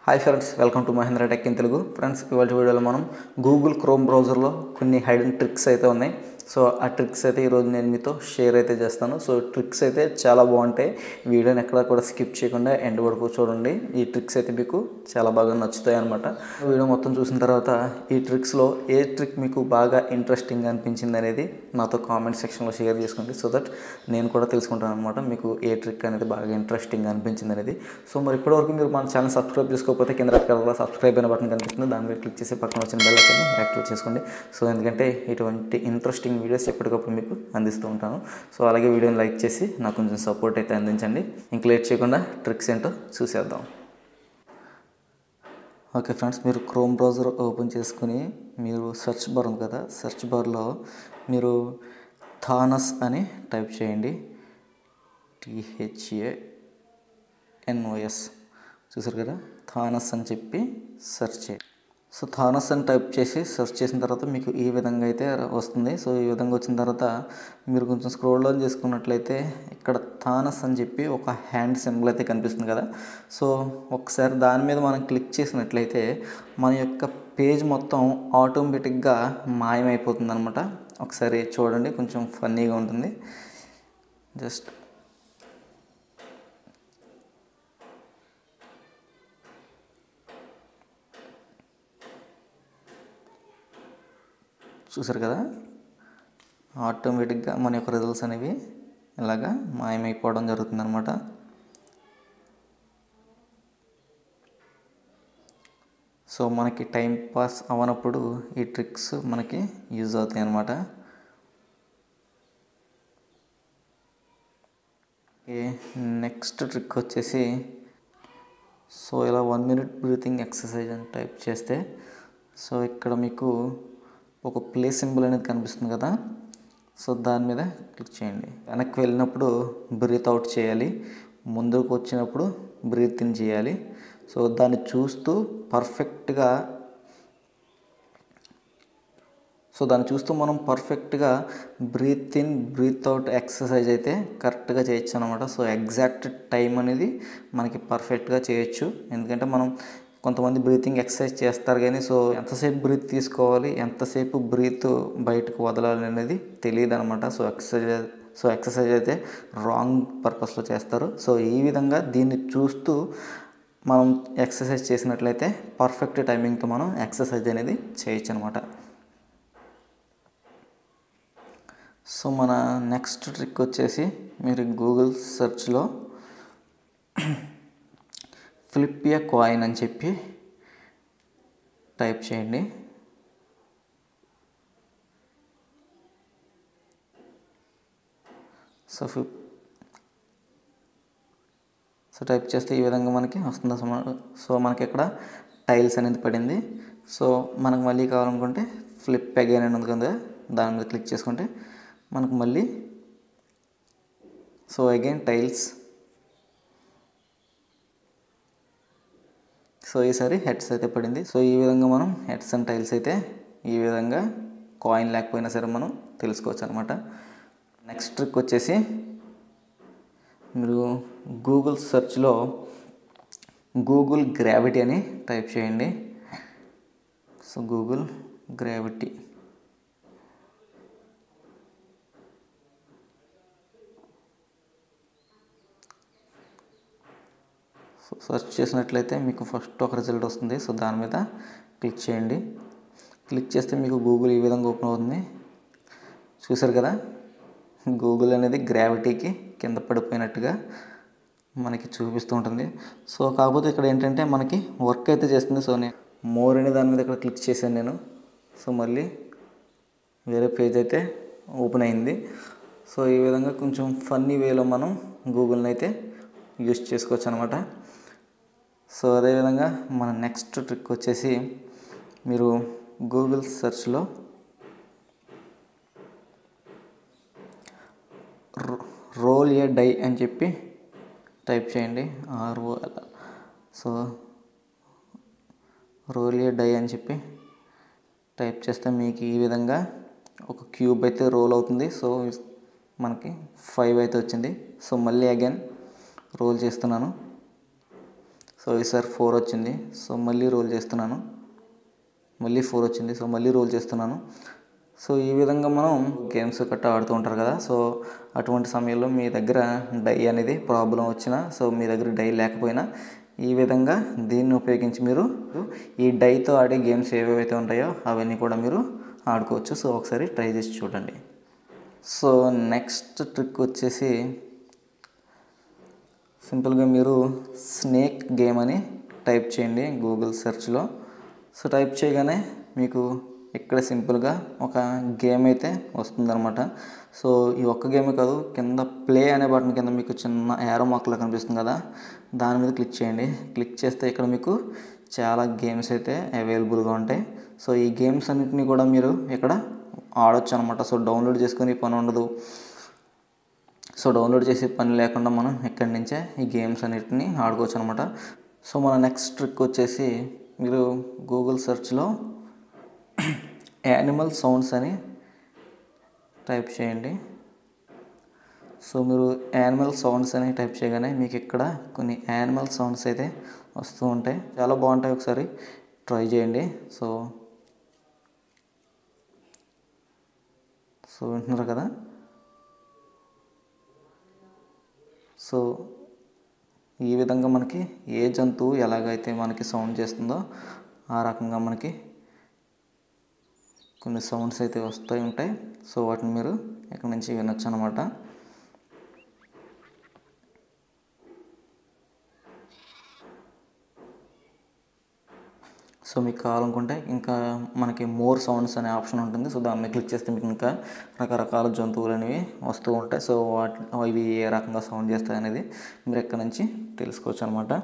hi friends welcome to Mahendra tech in Telugu friends ఇవాళ వీడియోలో మనం గూగుల్ క్రోమ్ బ్రౌజర్లో కొన్ని హైడెన్ ట్రిక్స్ అయితే ఉన్నాయి సో ఆ ట్రిక్స్ అయితే ఈరోజు నేను మీతో షేర్ అయితే చేస్తాను సో ట్రిక్స్ అయితే చాలా బాగుంటాయి వీడియోని ఎక్కడ కూడా స్కిప్ చేయకుండా ఎండ్ వరకు చూడండి ఈ ట్రిక్స్ అయితే మీకు చాలా బాగా నచ్చుతాయి అనమాట వీడియో మొత్తం చూసిన తర్వాత ఈ ట్రిక్స్లో ఏ ట్రిక్ మీకు బాగా ఇంట్రెస్టింగ్ అనిపించింది అనేది నాతో కామెంట్ సెక్షన్లో షేర్ చేసుకోండి సో దట్ నేను కూడా తెలుసుకుంటాను అనమాట మీకు ఏ ట్రిక్ అనేది బాగా ఇంట్రెస్టింగ్ అనిపించింది అనేది సో మరి ఇప్పటివరకు మీరు మన ఛానల్ సబ్స్క్రైబ్ చేసుకోకపోతే కింద రెడ్ కలర్లో సబ్స్క్రైబ్ అయిన బటన్ కనిపిస్తుంది దాని మీద క్లిక్ చేసి పక్కన వచ్చిన బెల్ ఐకాన్ని యాక్టివేట్ చేసుకోండి సో ఎందుకంటే ఇటువంటి ఇంట్రెస్టింగ్ వీడియోస్ ఎప్పటికప్పుడు మీకు అందిస్తూ ఉంటాను సో అలాగే వీడియోని లైక్ చేసి నాకు కొంచెం సపోర్ట్ అయితే అందించండి ఇంక లేట్ చేయకుండా ట్రిక్స్ ఏంటో చూసేద్దాం ఓకే ఫ్రెండ్స్ మీరు క్రోమ్ బ్రౌజర్ ఓపెన్ చేసుకుని మీరు సెర్చ్ బార్ ఉంది కదా సెర్చ్ బార్లో మీరు థానస్ అని టైప్ చేయండి టిహెచ్ఏ ఎన్ఓఎస్ చూసారు కదా థానస్ అని చెప్పి సెర్చ్ చేయండి సో థానస్ అని టైప్ చేసి సెర్చ్ చేసిన తర్వాత మీకు ఈ విధంగా అయితే వస్తుంది సో ఈ విధంగా వచ్చిన తర్వాత మీరు కొంచెం స్క్రోల్ డౌన్ చేసుకున్నట్లయితే ఇక్కడ థానస్ అని చెప్పి ఒక హ్యాండ్ సింబల్ అయితే కనిపిస్తుంది కదా సో ఒకసారి దాని మీద మనం క్లిక్ చేసినట్లయితే మన యొక్క పేజ్ మొత్తం ఆటోమేటిక్గా మాయమైపోతుంది అనమాట ఒకసారి చూడండి కొంచెం ఫన్నీగా ఉంటుంది జస్ట్ చూసారు కదా ఆటోమేటిక్గా మన యొక్క రిజల్ట్స్ అనేవి ఇలాగా మాయమైపోవడం జరుగుతుంది అనమాట సో మనకి టైం పాస్ అవనప్పుడు ఈ ట్రిక్స్ మనకి యూజ్ అవుతాయి అన్నమాట నెక్స్ట్ ట్రిక్ వచ్చేసి సో ఇలా వన్ మినిట్ బ్రీతింగ్ ఎక్సర్సైజ్ అని టైప్ చేస్తే సో ఇక్కడ మీకు ఒక ప్లే సింబల్ అనేది కనిపిస్తుంది కదా సో దాని మీద క్లిక్ చేయండి వెనక్కి వెళ్ళినప్పుడు బ్రీత్ అవుట్ చేయాలి ముందుకు వచ్చినప్పుడు బ్రీత్ ఇన్ చేయాలి సో దాన్ని చూస్తూ పర్ఫెక్ట్గా సో దాన్ని చూస్తూ మనం పర్ఫెక్ట్గా breathe in breathe out exercise అయితే కరెక్ట్గా చేయొచ్చు అనమాట సో ఎగ్జాక్ట్ టైం అనేది మనకి పర్ఫెక్ట్గా చేయొచ్చు ఎందుకంటే మనం కొంతమంది బ్రీతింగ్ ఎక్సర్సైజ్ చేస్తారు కానీ సో ఎంతసేపు బ్రీత్ తీసుకోవాలి ఎంతసేపు బ్రీత్ బయటకు వదలాలి అనేది తెలియదు అనమాట సో ఎక్సర్సైజ్ సో ఎక్సర్సైజ్ అయితే రాంగ్ పర్పస్లో చేస్తారు సో ఈ విధంగా దీన్ని చూస్తూ మనం ఎక్సర్సైజ్ చేసినట్లయితే పర్ఫెక్ట్ టైమింగ్తో మనం ఎక్సర్సైజ్ అనేది చేయొచ్చు అనమాట సో మన నెక్స్ట్ ట్రిక్ వచ్చేసి మీరు గూగుల్ సెర్చ్లో ఫ్లిప్పియా కాయిన్ అని చెప్పి టైప్ చేయండి సో ఫ్లిప్ సో టైప్ చేస్తే ఈ విధంగా మనకి వస్తుంది సో మనకి ఇక్కడ టైల్స్ అనేది పడింది సో మనకు మళ్ళీ కావాలనుకుంటే ఫ్లిప్ అగైన్ అని ఉంది కదా దాని మీద క్లిక్ చేసుకుంటే మనకు మళ్ళీ సో అగైన్ టైల్స్ సో ఈసారి హెడ్స్ అయితే పడింది సో ఈ విధంగా మనం హెడ్స్ అండ్ టైల్స్ అయితే ఈ విధంగా కాయిన్ లేకపోయినా సరే మనం తెలుసుకోవచ్చు అనమాట నెక్స్ట్ ట్రిక్ వచ్చేసి మీరు గూగుల్ సెర్చ్లో గూగుల్ గ్రావిటీ అని టైప్ చేయండి so Google gravity so search చేసినట్లయితే మీకు ఫస్ట్ ఒక రిజల్ట్ వస్తుంది సో దాని మీద క్లిక్ చేయండి క్లిక్ చేస్తే మీకు గూగుల్ ఈ విధంగా ఓపెన్ అవుతుంది చూసారు కదా గూగుల్ అనేది గ్రావిటీకి కింద పడిపోయినట్టుగా మనకి చూపిస్తూ ఉంటుంది సో కాకపోతే ఇక్కడ ఏంటంటే మనకి వర్క్ అయితే చేస్తుంది సో నేను మోర్ అనే దాని మీద ఇక్కడ క్లిక్ చేశాను నేను సో మళ్ళీ వేరే పేజ్ అయితే ఓపెన్ అయింది సో ఈ విధంగా కొంచెం ఫన్నీ వేలో మనం గూగుల్ని అయితే యూస్ చేసుకోవచ్చు అనమాట సో అదేవిధంగా మన నెక్స్ట్ ట్రిక్ వచ్చేసి మీరు గూగుల్ సెర్చ్లో రోల్ ఏ డై అని చెప్పి టైప్ చేయండి ఆర్ఓ సో రోల్ ఏ డై అని చెప్పి టైప్ చేస్తే మీకు ఈ విధంగా ఒక క్యూబ్ అయితే రోల్ అవుతుంది సో మనకి ఫైవ్ అయితే వచ్చింది సో మళ్ళీ అగైన్ రోల్ చేస్తున్నాను సో ఈసారి ఫోర్ వచ్చింది సో మళ్ళీ రోల్ చేస్తున్నాను మళ్ళీ ఫోర్ వచ్చింది సో మళ్ళీ రోల్ చేస్తున్నాను సో ఈ విధంగా మనం గేమ్స్ గట్టా ఆడుతూ ఉంటారు కదా సో అటువంటి సమయంలో మీ దగ్గర డై అనేది ప్రాబ్లం వచ్చినా సో మీ దగ్గర డై లేకపోయినా ఈ విధంగా దీన్ని ఉపయోగించి మీరు ఈ డైతో ఆడే గేమ్స్ ఏవేవైతే ఉంటాయో అవన్నీ కూడా మీరు ఆడుకోవచ్చు సో ఒకసారి ట్రై చేసి చూడండి సో నెక్స్ట్ ట్రిక్ వచ్చేసి సింపుల్గా మీరు స్నేక్ గేమ్ అని టైప్ చేయండి గూగుల్ సెర్చ్లో సో టైప్ చేయగానే మీకు ఇక్కడ సింపుల్గా ఒక గేమ్ అయితే వస్తుందన్నమాట సో ఈ ఒక్క గేమే కాదు కింద ప్లే అనే బటన్ కింద మీకు చిన్న ఏరో మార్క్లో కనిపిస్తుంది కదా దాని మీద క్లిక్ చేయండి క్లిక్ చేస్తే ఇక్కడ మీకు చాలా గేమ్స్ అయితే అవైలబుల్గా ఉంటాయి సో ఈ గేమ్స్ అన్నింటినీ కూడా మీరు ఇక్కడ ఆడొచ్చు అనమాట సో డౌన్లోడ్ చేసుకుని పని ఉండదు సో డౌన్లోడ్ చేసే పని లేకుండా మనం ఇక్కడి నుంచే ఈ గేమ్స్ అన్నిటిని ఆడుకోవచ్చు అనమాట సో మన నెక్స్ట్ ట్రిక్ వచ్చేసి మీరు గూగుల్ సెర్చ్లో యానిమల్ సౌండ్స్ అని టైప్ చేయండి సో మీరు యానిమల్ సౌండ్స్ అని టైప్ చేయగానే మీకు ఇక్కడ కొన్ని యానిమల్ సౌండ్స్ అయితే వస్తూ ఉంటాయి చాలా బాగుంటాయి ఒకసారి ట్రై చేయండి సో సో వింటున్నారు కదా సో ఈ విధంగా మనకి ఏ జంతువు ఎలాగైతే మనకి సౌండ్ చేస్తుందో ఆ రకంగా మనకి కొన్ని సౌండ్స్ అయితే వస్తూ ఉంటాయి సో వాటిని మీరు ఇక్కడ నుంచి వినొచ్చు అనమాట సో మీకు కావాలనుకుంటే ఇంకా మనకి మోర్ సౌండ్స్ అనే ఆప్షన్ ఉంటుంది సో దాన్ని క్లిక్ చేస్తే మీకు ఇంకా రకరకాల జంతువులు అనేవి వస్తూ ఉంటాయి సో వాటి ఇవి ఏ రకంగా సౌండ్ చేస్తాయి అనేది మీరు ఎక్కడి నుంచి తెలుసుకోవచ్చు అనమాట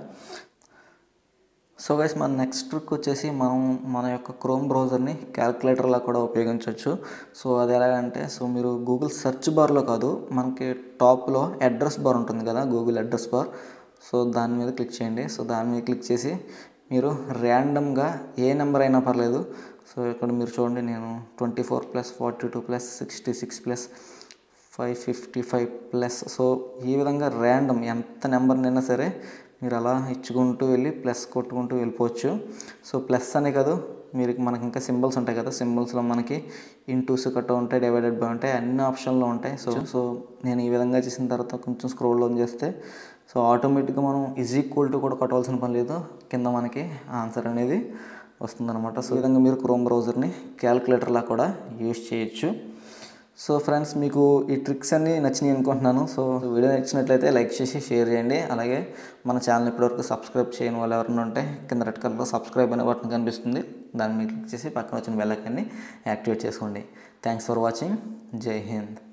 సో గైస్ మన నెక్స్ట్ ట్రిక్ వచ్చేసి మనం మన యొక్క క్రోమ్ బ్రౌజర్ని క్యాల్కులేటర్లా కూడా ఉపయోగించవచ్చు సో అది ఎలాగంటే సో మీరు గూగుల్ సెర్చ్ బార్లో కాదు మనకి టాప్లో అడ్రస్ బార్ ఉంటుంది కదా గూగుల్ అడ్రస్ బార్ సో దాని మీద క్లిక్ చేయండి సో దాని మీద క్లిక్ చేసి మీరు ర్యాండమ్గా ఏ నెంబర్ అయినా పర్లేదు సో ఇక్కడ మీరు చూడండి నేను twenty four plus forty two plus sixty six plus five fifty five plus so ఈ విధంగా ర్యాండమ్ ఎంత నెంబర్నైనా సరే మీరు అలా ఇచ్చుకుంటూ వెళ్ళి ప్లస్ కొట్టుకుంటూ వెళ్ళిపోవచ్చు సో ప్లస్ అనే కాదు మీరు మనకి ఇంకా సింబల్స్ ఉంటాయి కదా సింబల్స్లో మనకి ఇంటూస్ కట్ట ఉంటాయి డివైడెడ్ బై ఉంటాయి అన్ని ఆప్షన్లో ఉంటాయి సో సో నేను ఈ విధంగా చేసిన తర్వాత కొంచెం స్క్రోల్ డౌన్ చేస్తే సో ఆటోమేటిక్గా మనం ఈజ్ ఈక్వల్ టు కూడా కొట్టవలసిన పని లేదు కింద మనకి ఆన్సర్ అనేది వస్తుందన్నమాట సో ఈ విధంగా మీరు క్రోమ్ బ్రౌజర్ని క్యాల్కులేటర్లా కూడా యూజ్ చేయొచ్చు సో ఫ్రెండ్స్ మీకు ఈ ట్రిక్స్ అన్నీ నచ్చినాయి అనుకుంటున్నాను సో వీడియో నచ్చినట్లయితే లైక్ చేసి షేర్ చేయండి అలాగే మన ఛానల్ ఇప్పటివరకు సబ్స్క్రైబ్ చేయని వాళ్ళు ఎవరైనా ఉంటే కింద రెడ్ కలర్లో సబ్స్క్రైబ్ అనే బటన్ కనిపిస్తుంది దాన్ని మీద క్లిక్ చేసి పక్కన వచ్చిన బెల్ ఐకాన్ని యాక్టివేట్ చేసుకోండి థ్యాంక్స్ ఫర్ వాచింగ్ జై హింద్